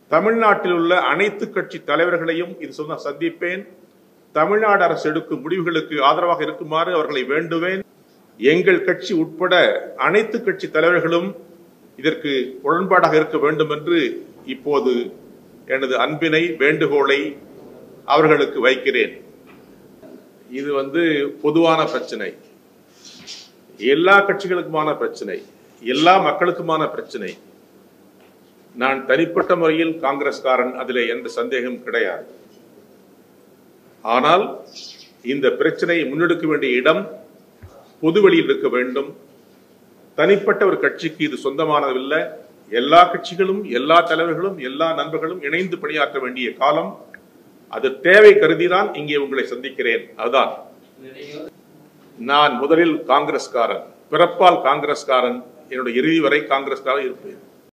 தமிழ்நாட்டில் உள்ள அனைத்து கட்சி தலைவர்களையும் இது சொன்ன சந்திப்பேன் தமிழ்நாடு அரசு எடுக்கும் முடிவுகளுக்கு ஆதரவாக இருக்குமாறு அவர்களை வேண்டுவேன் எங்கள் கட்சி உட்பட அனைத்து கட்சி தலைவர்களும் இதற்கு உடன்பாடாக இருக்க வேண்டும் என்று இப்போது எனது அன்பினை வேண்டுகோளை அவர்களுக்கு வைக்கிறேன் இது வந்து பொதுவான பிரச்சனை எல்லா கட்சிகளுக்குமான பிரச்சனை எல்லா மக்களுக்குமான பிரச்சனை நான் தனிப்பட்ட முறையில் காங்கிரஸ்காரன் அதிலே எந்த சந்தேகம் கிடையாது ஆனால் இந்த பிரச்சனையை முன்னெடுக்க வேண்டிய இடம் பொதுவெளியில் இருக்க வேண்டும் தனிப்பட்ட ஒரு கட்சிக்கு இது சொந்தமானதில்லை எல்லா கட்சிகளும் எல்லா தலைவர்களும் எல்லா நண்பர்களும் இணைந்து பணியாற்ற வேண்டிய காலம் அது தேவை கருதிதான் இங்கே உங்களை சந்திக்கிறேன் அதுதான் நான் முதலில் காங்கிரஸ்காரன் பிறப்பால் காங்கிரஸ்காரன் என்னுடைய இறுதி வரை காங்கிரஸ்காரன் இருப்பேன்